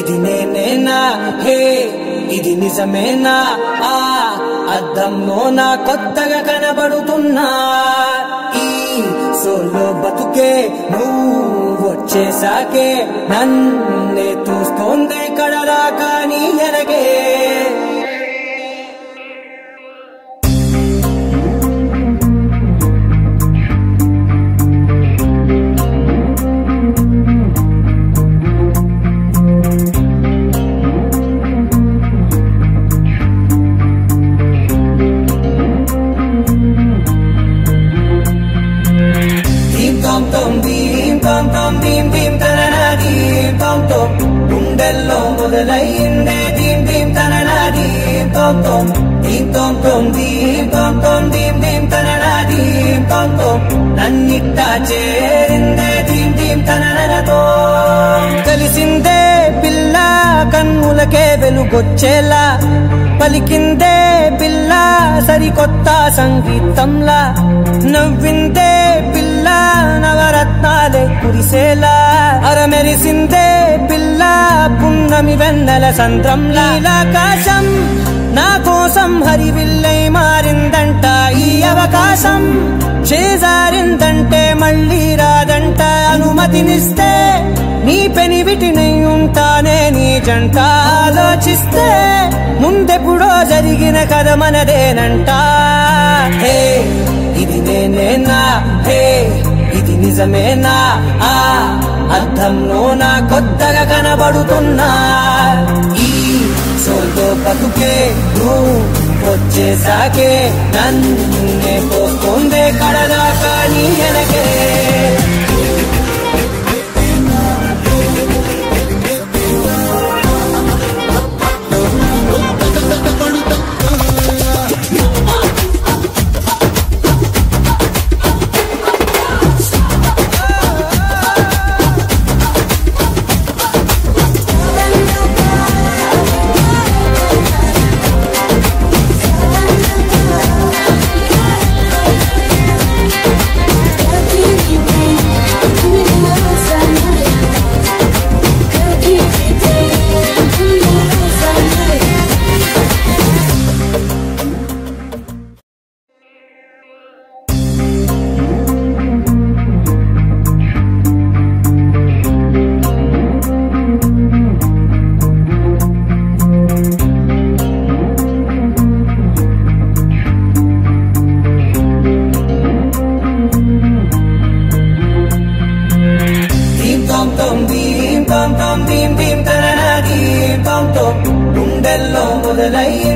ఇది నేనేనా హే ఇది నిజమేనా ఆ అద్దంలో నా కొత్తగా కనబడుతున్నా ఈ సోలో బతుకే నువ్వు వచ్చేసాకే నన్నే చూస్తోంది కడలా కానీ ఎనగే దీం తోం తోం దీం తోం తోం దీం దీం తననా దీం తోం తోం గుండెల్లో మొదలయ్యిందే దీం దీం తననా దీం తోం తోం దీం తోం తోం దీం తోం తోం దీం దీం తననా దీం తోం తోం నన్నిట్టా చేరిందే దీం దీం తననతో కలిసిందే పిల్ల కన్నులకే వెలుగొచ్చేలా పలికిందే పిల్ల సరికొత్త సంగీతంలా నవ్విందే పిల్ల నవరత్నాలే కురిసేలా అరమెరిసిందే పిల్ల పున్నమి వెన్నెల సంద్రంలా ఆకాశం నా కోసం హరివిల్లై మారిందంట ఈ అవకాశం చేజారిందంటే మళ్ళీ రాదంట అనుమతినిస్తే నీ పెనివిటినై ఉంటానే నీ జంట ఆలోచిస్తే ముందెప్పుడో జరిగిన కథ మనదేనంట హే ఇది నేనేనా హే ఇది నిజమేనా ఆ అర్థంలో నా కొత్తగా కనబడుతున్నా ఈ సోల్తో బతుకే నువ్వు వచ్చేసాకే నన్నే పోస్తుందే కడదా కానీ ఎనకే దీం తోం తోం దీం తోం తోం దీం దీం తననా దీం తోం తోం గుండెల్లో మొదలయ్యి